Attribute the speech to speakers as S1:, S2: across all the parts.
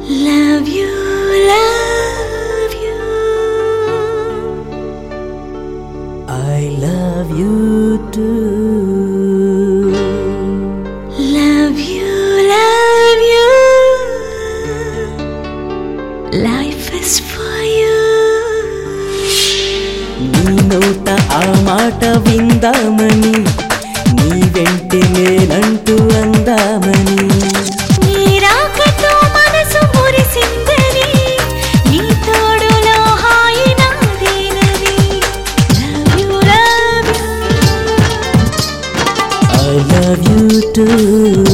S1: Love you, love you.
S2: I love you too.
S1: Love you, love you. Life is for you.
S2: నీ నోట ఆ మాట విందామని నీ వెంటే నేనంటూ అందామని
S1: నీ రాకతో మనసు మురిసిందని నీ తోడులో హాయి నాదేనని Love you, love you.
S2: I love you too.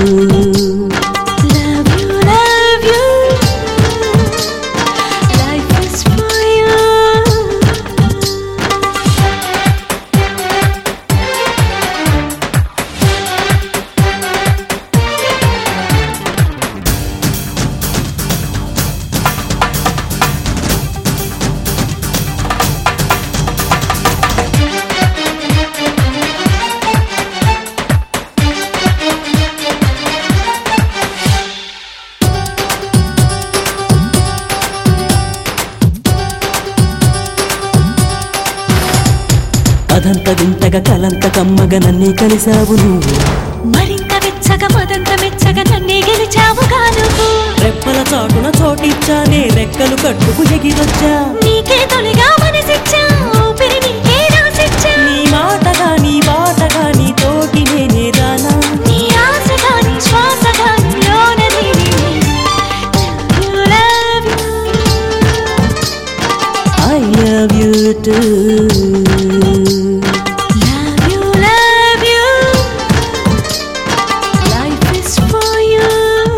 S1: Love you, love you. Life is for you.
S2: అదంత వింతగా కలంత కమ్మగ నన్నే కలిసావు నువ్వు
S1: మరింత వెచ్చగా మదంత మెచ్చగా నన్నే గెలిచావుగా నువ్వు
S2: రెప్పల చాటున చోటిచ్చానే రెక్కలు కట్టుకు ఎగిరొచ్చా
S1: నీకే తొలిగా మనసిచ్చా ఊపిరి నీకే రాసిచ్చా
S2: నీ మాటగా నీ బాటగా నీ తోటి నేనే రానా
S1: నీ ఆశగా నీ శ్వాసగా నీలోనది Love you,
S2: I love you too.
S1: love you, love you. Life is for you.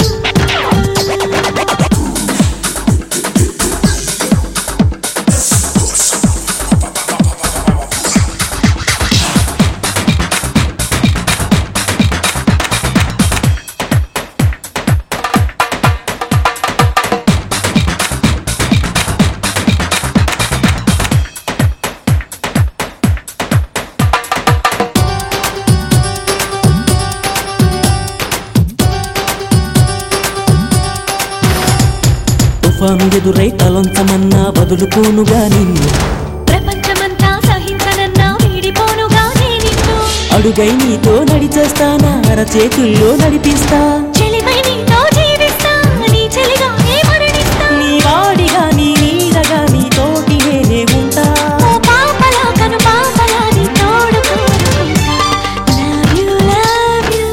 S2: తుఫాను ఎదురై తలొంచమన్నా వదులుకోనుగా నిన్ను
S1: ప్రపంచమంతా సహించనన్నా వీడిపోనుగా నిన్ను
S2: అడుగై నీతో నడిచేస్తానా అరచేతుల్లో నడిపిస్తా
S1: చెలిమై నీతో జీవిస్తా నీ చెలిగానే మరణిస్తా
S2: నీ వాడిగా నీ నీడగా నీ తోటి నేనే ఉంటా
S1: ఓ పాపలా కను పాపలా నీ తోడు కోరుకుంటా Love you, love you.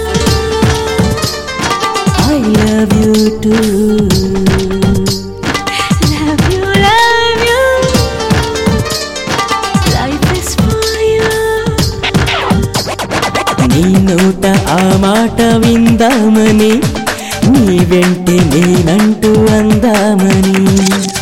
S2: I love you too.
S1: Love you, love you. Life is for you.
S2: నీ నోట ఆ మాట విందామని నీ వెంటే నేనంటూ అందామని